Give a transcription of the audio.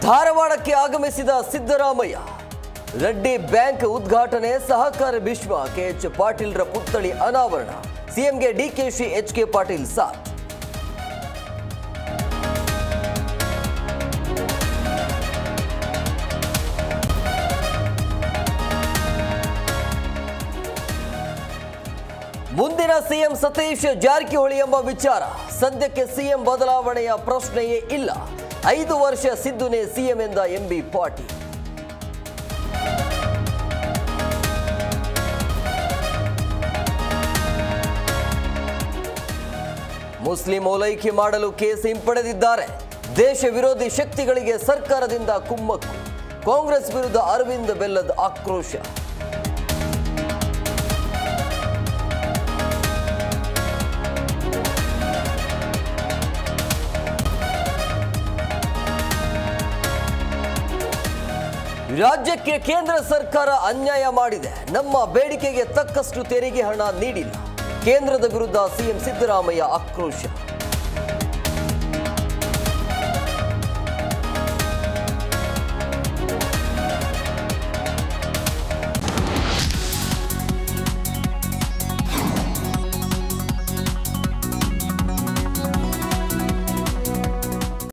ಧಾರವಾಡಕ್ಕೆ ಆಗಮಿಸಿದ ಸಿದ್ದರಾಮಯ್ಯ ರೆಡ್ಡಿ ಬ್ಯಾಂಕ್ ಉದ್ಘಾಟನೆ ಸಹಕಾರ ಭೀಷ್ಮ ಕೆಎಚ್ ಪಾಟೀಲ್ರ ಪುತ್ಥಳಿ ಅನಾವರಣ ಸಿಎಂಗೆ ಡಿಕೆಶಿ ಎಚ್ಕೆ ಪಾಟೀಲ್ ಸಾಥ್ ಮುಂದಿನ ಸಿಎಂ ಸತೀಶ್ ಜಾರಕಿಹೊಳಿ ಎಂಬ ವಿಚಾರ ಸದ್ಯಕ್ಕೆ ಸಿಎಂ ಬದಲಾವಣೆಯ ಪ್ರಶ್ನೆಯೇ ಇಲ್ಲ ಐದು ವರ್ಷ ಸಿದ್ದುನೇ ಸಿಎಂ ಎಂದ ಎಂಬಿ ಪಾಟೀಲ್ ಮುಸ್ಲಿಂ ಓಲೈಕೆ ಮಾಡಲು ಕೇಸ್ ಹಿಂಪಡೆದಿದ್ದಾರೆ ದೇಶ ವಿರೋಧಿ ಶಕ್ತಿಗಳಿಗೆ ಸರ್ಕಾರದಿಂದ ಕುಮ್ಮಕ್ಕು ಕಾಂಗ್ರೆಸ್ ವಿರುದ್ಧ ಅರವಿಂದ್ ಬೆಲ್ಲದ್ ಆಕ್ರೋಶ ರಾಜ್ಯಕ್ಕೆ ಕೇಂದ್ರ ಸರ್ಕಾರ ಅನ್ಯಾಯ ಮಾಡಿದೆ ನಮ್ಮ ಬೇಡಿಕೆಗೆ ತಕ್ಕಷ್ಟು ತೆರಿಗೆ ಹಣ ನೀಡಿಲ್ಲ ಕೇಂದ್ರದ ವಿರುದ್ಧ ಸಿಎಂ ಸಿದ್ದರಾಮಯ್ಯ ಆಕ್ರೋಶ